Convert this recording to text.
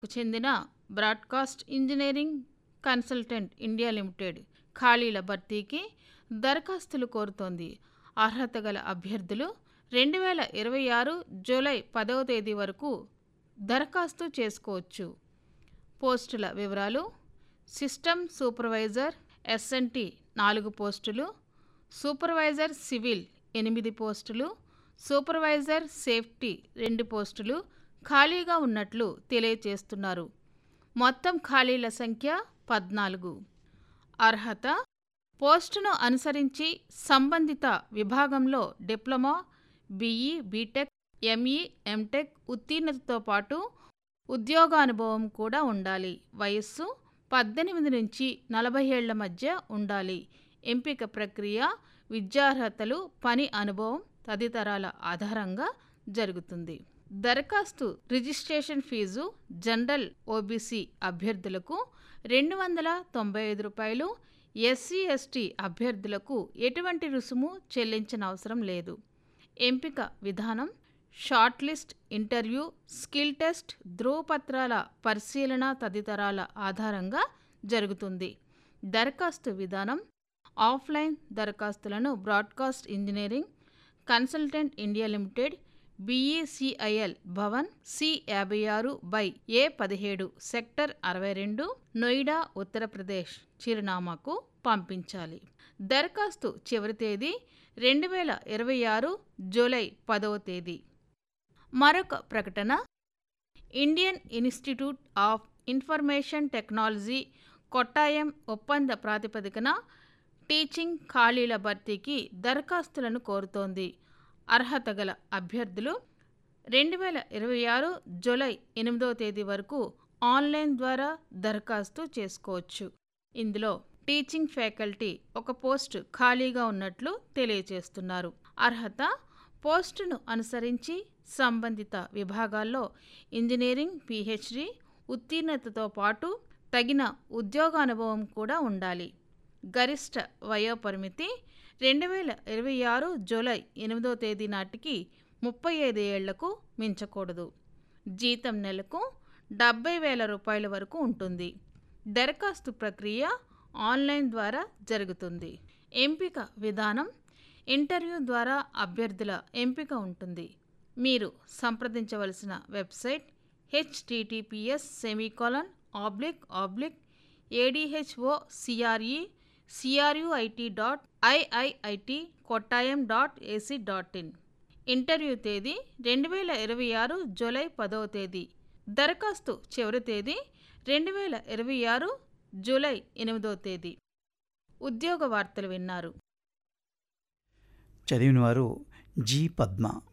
చెందిన broadcast engineering consultant India limited ఖాళీల భర్తీకి దరఖాస్తులు కోరుతోంది అర్హత గల అభ్యర్థులు రెండు వేల ఇరవై ఆరు జూలై పదవ తేదీ వరకు దరఖాస్తు చేసుకోవచ్చు పోస్టుల వివరాలు సిస్టమ్ సూపర్వైజర్ ఎస్ఎన్టీ నాలుగు పోస్టులు సూపర్వైజర్ సివిల్ ఎనిమిది పోస్టులు సూపర్వైజర్ సేఫ్టీ రెండు పోస్టులు ఖాళీగా ఉన్నట్లు తెలియచేస్తున్నారు మొత్తం ఖాళీల సంఖ్య పద్నాలుగు అర్హత పోస్టును అనుసరించి సంబంధిత విభాగంలో diploma BE BTech ME MTech ఉత్తీర్ణతతో పాటు ఉద్యోగానుభవం కూడా ఉండాలి వయస్సు పద్దెనిమిది నుంచి నలభై ఏళ్ల మధ్య ఉండాలి ఎంపిక ప్రక్రియ విద్యార్హతలు పని అనుభవం తదితరాల ఆధారంగా జరుగుతుంది దరఖాస్తు రిజిస్ట్రేషన్ ఫీజు జనరల్ ఓబీసీ అభ్యర్థులకు రెండు వందల తొంభై ఐదు రూపాయలు ఎస్సీ ఎస్టీ అభ్యర్థులకు ఎటువంటి రుసుము చెల్లించిన అవసరం లేదు ఎంపిక విధానం short list interview skill test ధ్రువపత్రాల పరిశీలన తదితరాల ఆధారంగా జరుగుతుంది దరఖాస్తు విధానం ఆఫ్లైన్ దరఖాస్తులను broadcast engineering consultant India limited BECIL Bhavan C యాభై ఆరు బై ఏ పదిహేడు సెక్టర్ అరవై రెండు నోయిడా ఉత్తరప్రదేశ్ చిరునామాకు పంపించాలి దరఖాస్తు చివరి తేదీ రెండు వేల ఇరవై ఆరు జూలై పదవ తేదీ మరొక ప్రకటన Indian institute of information technology Kottayam ఒప్పంద ప్రాతిపదికన టీచింగ్ ఖాళీల భర్తీకి దరఖాస్తులను కోరుతోంది అర్హత గల అభ్యర్థులు రెండు వేల ఇరవై ఆరు జూలై ఎనిమిదవ తేదీ వరకు ఆన్లైన్ ద్వారా దరఖాస్తు చేసుకోవచ్చు ఇందులో టీచింగ్ ఫ్యాకల్టీ ఒక పోస్టు ఖాళీగా ఉన్నట్లు తెలియజేస్తున్నారు అర్హత పోస్టును అనుసరించి సంబంధిత విభాగాల్లో ఇంజనీరింగ్ పిహెచ్డి ఉత్తీర్ణతతో పాటు తగిన ఉద్యోగానుభవం కూడా ఉండాలి గరిష్ట వయోపరిమితి రెండు వేల ఇరవై ఆరు జూలై ఎనిమిదో తేదీ నాటికి ముప్పై ఐదు ఏళ్లకు మించకూడదు జీతం నెలకు డెబ్బై వేల రూపాయల వరకు ఉంటుంది దరఖాస్తు ప్రక్రియ ఆన్లైన్ ద్వారా జరుగుతుంది ఎంపిక విధానం ఇంటర్వ్యూ ద్వారా అభ్యర్థుల ఎంపిక ఉంటుంది మీరు సంప్రదించవలసిన website HTTPS semicolon oblique oblique ADHO CRE CRUIT dot IIIT Kottayam dot AC dot IN interview తేదీ రెండు వేల ఇరవై ఆరు జూలై పదవ తేదీ దరఖాస్తు చివరి తేదీ రెండు వేల ఇరవై ఆరు జూలై ఎనిమిదవ తేదీ ఉద్యోగ వార్తలు విన్నారు చదివిన వారు జి పద్మ